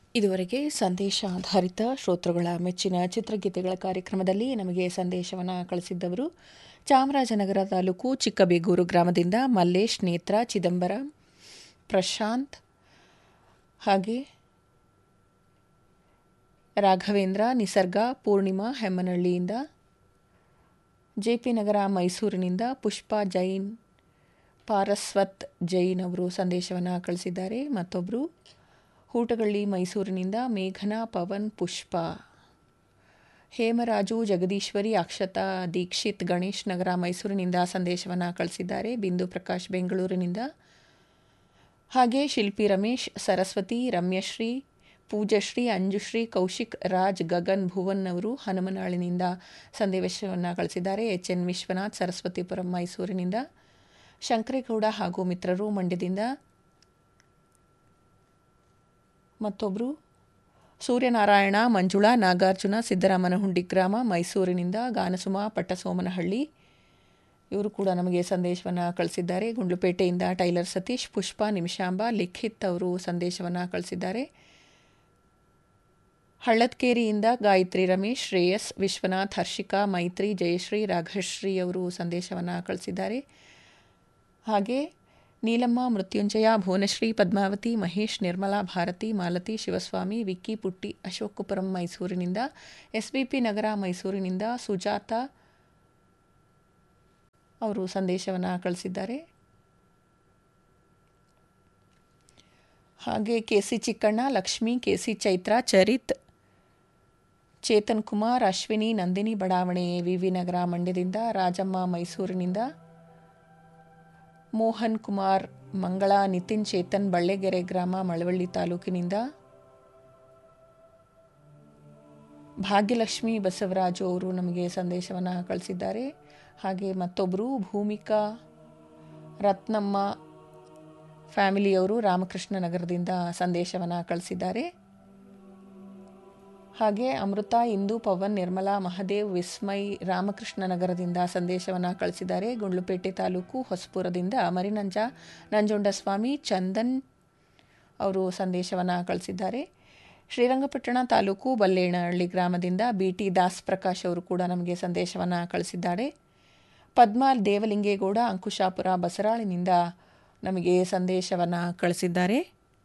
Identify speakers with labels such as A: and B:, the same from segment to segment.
A: ಇದುವರೆಗೆ ಸಂದೇಶ ಆಧಾರಿತ ಶ್ರೋತೃಗಳ ಮೆಚ್ಚಿನ ಚಿತ್ರಗೀತೆಗಳ ಕಾರ್ಯಕ್ರಮದಲ್ಲಿ ನಮಗೆ ಸಂದೇಶವನ್ನು ಕಳಿಸಿದ್ದವರು ಚಾಮರಾಜನಗರ ತಾಲೂಕು ಚಿಕ್ಕಬೇಗೂರು ಗ್ರಾಮದಿಂದ ಮಲ್ಲೇಶ್ ನೇತ್ರ ಚಿದಂಬರಂ ಪ್ರಶಾಂತ್ ಹಾಗೆ ರಾಘವೇಂದ್ರ ನಿಸರ್ಗ ಪೂರ್ಣಿಮಾ ಹೆಮ್ಮನಹಳ್ಳಿಯಿಂದ ಜೆಪಿ ನಗರ ಮೈಸೂರಿನಿಂದ ಪುಷ್ಪಾ ಜೈನ್ ಪಾರಸ್ವತ್ ಜೈನ್ ಅವರು ಸಂದೇಶವನ್ನು ಕಳಿಸಿದ್ದಾರೆ ಮತ್ತೊಬ್ಬರು ಹೂಟಗಳ್ಳಿ ಮೈಸೂರಿನಿಂದ ಮೇಘನಾ ಪವನ್ ಪುಷ್ಪ ಹೇಮರಾಜು ಜಗದೀಶ್ವರಿ ಅಕ್ಷತಾ ದೀಕ್ಷಿತ್ ಗಣೇಶ್ ನಗರ ಮೈಸೂರಿನಿಂದ ಸಂದೇಶವನ್ನು ಕಳಿಸಿದ್ದಾರೆ ಬಿಂದು ಪ್ರಕಾಶ್ ಬೆಂಗಳೂರಿನಿಂದ ಹಾಗೆ ಶಿಲ್ಪಿ ರಮೇಶ್ ಸರಸ್ವತಿ ರಮ್ಯಶ್ರೀ ಪೂಜಶ್ರೀ ಅಂಜುಶ್ರೀ ಕೌಶಿಕ್ ರಾಜ್ ಗಗನ್ ಭುವನ್ ಅವರು ಹನುಮನಾಳಿನಿಂದ ಸಂದೇಶವನ್ನು ಕಳಿಸಿದ್ದಾರೆ ಎಚ್ ಎನ್ ವಿಶ್ವನಾಥ್ ಸರಸ್ವತಿಪುರಂ ಮೈಸೂರಿನಿಂದ ಶಂಕರೇಗೌಡ ಹಾಗೂ ಮಿತ್ರರು ಮಂಡ್ಯದಿಂದ ಮತ್ತೊಬ್ಬರು ಸೂರ್ಯನಾರಾಯಣ ಮಂಜುಳಾ ನಾಗಾರ್ಜುನ ಸಿದ್ದರಾಮನಹುಂಡಿ ಗ್ರಾಮ ಮೈಸೂರಿನಿಂದ ಗಾನಸುಮ ಪಟ್ಟಸೋಮನಹಳ್ಳಿ ಇವರು ಕೂಡ ನಮಗೆ ಸಂದೇಶವನ್ನು ಕಳಿಸಿದ್ದಾರೆ ಗುಂಡ್ಲುಪೇಟೆಯಿಂದ ಟೈಲರ್ ಸತೀಶ್ ಪುಷ್ಪ ನಿಮಿಷಾಂಬ ಲಿಖಿತ್ ಅವರು ಸಂದೇಶವನ್ನು ಕಳಿಸಿದ್ದಾರೆ ಹಳ್ಳತ್ಕೇರಿಯಿಂದ ಗಾಯತ್ರಿ ರಮೇಶ್ ಶ್ರೇಯಸ್ ವಿಶ್ವನಾಥ್ ಹರ್ಷಿಕಾ ಮೈತ್ರಿ ಜಯಶ್ರೀ ರಾಘಶ್ರೀ ಅವರು ಸಂದೇಶವನ್ನು ಕಳಿಸಿದ್ದಾರೆ ಹಾಗೆ ನೀಲಮ್ಮ ಮೃತ್ಯುಂಜಯ ಭುವನಶ್ರೀ ಪದ್ಮಾವತಿ ಮಹೇಶ್ ನಿರ್ಮಲಾ ಭಾರತಿ ಮಾಲತಿ ಶಿವಸ್ವಾಮಿ ವಿಕ್ಕಿ ಪುಟ್ಟಿ ಅಶೋಕಪುರಂ ಮೈಸೂರಿನಿಂದ ಎಸ್ಬಿಪಿ ನಗರ ಮೈಸೂರಿನಿಂದ ಸುಜಾತ ಅವರು ಸಂದೇಶವನ್ನು ಕಳಿಸಿದ್ದಾರೆ ಹಾಗೆ K C Chikkanna Lakshmi K C Chaitra Charith Chetan Kumar Ashwini Nandini ಬಡಾವಣೆ ವಿ ವಿ ನಗರ ಮಂಡ್ಯದಿಂದ ರಾಜಮ್ಮ ಮೈಸೂರಿನಿಂದ ಮೋಹನ್ ಕುಮಾರ್ ಮಂಗಳ ನಿತಿನ್ ಚೇತನ್ ಬಳ್ಳೆಗೆರೆ ಗ್ರಾಮ ಮಳವಳ್ಳಿ ತಾಲೂಕಿನಿಂದ ಭಾಗ್ಯಲಕ್ಷ್ಮಿ ಬಸವರಾಜು ಅವರು ನಮಗೆ ಸಂದೇಶವನ್ನು ಕಳಿಸಿದ್ದಾರೆ ಹಾಗೆ ಮತ್ತೊಬ್ಬರು ಭೂಮಿಕಾ ರತ್ನಮ್ಮ ಫ್ಯಾಮಿಲಿಯವರು ರಾಮಕೃಷ್ಣ ನಗರದಿಂದ ಸಂದೇಶವನ್ನು ಕಳಿಸಿದ್ದಾರೆ ಹಾಗೆ ಅಮೃತ ಇಂದು ಪವನ್ ನಿರ್ಮಲಾ ಮಹದೇವ್ ವಿಸ್ಮಯ್ ರಾಮಕೃಷ್ಣ ನಗರದಿಂದ ಸಂದೇಶವನ್ನು ಕಳಿಸಿದ್ದಾರೆ ಗುಂಡ್ಲುಪೇಟೆ ತಾಲೂಕು ಹೊಸಪುರದಿಂದ ಮರಿನಂಜ ನಂಜುಂಡಸ್ವಾಮಿ ಚಂದನ್ ಅವರು ಸಂದೇಶವನ್ನು ಕಳಿಸಿದ್ದಾರೆ ಶ್ರೀರಂಗಪಟ್ಟಣ ತಾಲೂಕು ಬಲ್ಲೇನಹಳ್ಳಿ ಗ್ರಾಮದಿಂದ ಬಿ ಟಿ ದಾಸ್ ಪ್ರಕಾಶ್ ಅವರು ಕೂಡ ನಮಗೆ ಸಂದೇಶವನ್ನು ಕಳಿಸಿದ್ದಾರೆ ಪದ್ಮಾ ದೇವಲಿಂಗೇಗೌಡ ಅಂಕುಶಾಪುರ ಬಸರಾಳಿನಿಂದ ನಮಗೆ ಸಂದೇಶವನ್ನು ಕಳಿಸಿದ್ದಾರೆ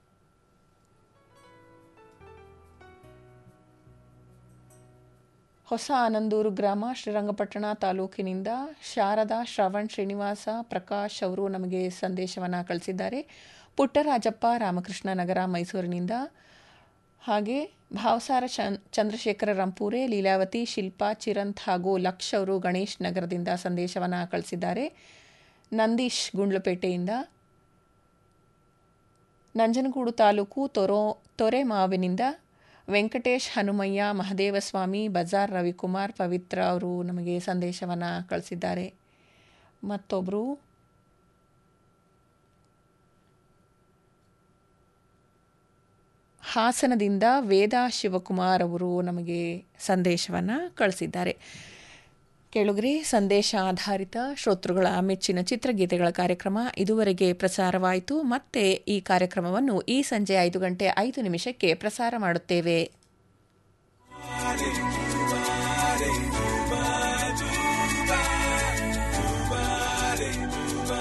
A: ಹೊಸ ಆನಂದೂರು ಗ್ರಾಮ ಶ್ರೀರಂಗಪಟ್ಟಣ ತಾಲೂಕಿನಿಂದ ಶಾರದಾ ಶ್ರವಣ್ ಶ್ರೀನಿವಾಸ ಪ್ರಕಾಶ್ ಅವರು ನಮಗೆ ಸಂದೇಶವನ್ನು ಕಳಿಸಿದ್ದಾರೆ ಪುಟ್ಟರಾಜಪ್ಪ ರಾಮಕೃಷ್ಣ ನಗರ ಮೈಸೂರಿನಿಂದ ಹಾಗೆ ಭಾವಸಾರ ಚಂದ್ರಶೇಖರ ರಂಪೂರೆ ಲೀಲಾವತಿ ಶಿಲ್ಪಾ ಚಿರಂತ್ ಹಾಗೂ ಲಕ್ಷ್ ಅವರು ಗಣೇಶ್ ನಗರದಿಂದ ಸಂದೇಶವನ್ನು ಕಳಿಸಿದ್ದಾರೆ ನಂದೀಶ್ ಗುಂಡ್ಲುಪೇಟೆಯಿಂದ ನಂಜನಗೂಡು ತಾಲೂಕು ತೊರೋ ತೊರೆಮಾವಿನಿಂದ ವೆಂಕಟೇಶ್ ಹನುಮಯ್ಯ ಮಹದೇವಸ್ವಾಮಿ ಬಜಾರ್ ರವಿಕುಮಾರ್ ಪವಿತ್ರ ಅವರು ನಮಗೆ ಸಂದೇಶವನ್ನು ಕಳಿಸಿದ್ದಾರೆ ಮತ್ತೊಬ್ಬರು ಹಾಸನದಿಂದ ವೇದಾ ಶಿವಕುಮಾರ್ ಅವರು ನಮಗೆ ಸಂದೇಶವನ್ನು ಕಳಿಸಿದ್ದಾರೆ ಕೇಳುಗರೆ ಸಂದೇಶ ಆಧಾರಿತ ಶ್ರೋತೃಗಳ ಮೆಚ್ಚಿನ ಚಿತ್ರಗೀತೆಗಳ ಕಾರ್ಯಕ್ರಮ ಇದುವರೆಗೆ ಪ್ರಸಾರವಾಯಿತು ಮತ್ತೆ ಈ ಕಾರ್ಯಕ್ರಮವನ್ನು ಈ ಸಂಜೆ ಐದು ಗಂಟೆ ಐದು ನಿಮಿಷಕ್ಕೆ ಪ್ರಸಾರ ಮಾಡುತ್ತೇವೆ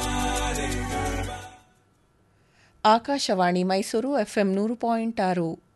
A: ಆಕಾಶವಾಣಿ ಮೈಸೂರು ಎಫ್ಎಂ ನೂರು ಪಾಯಿಂಟ್ ಆರು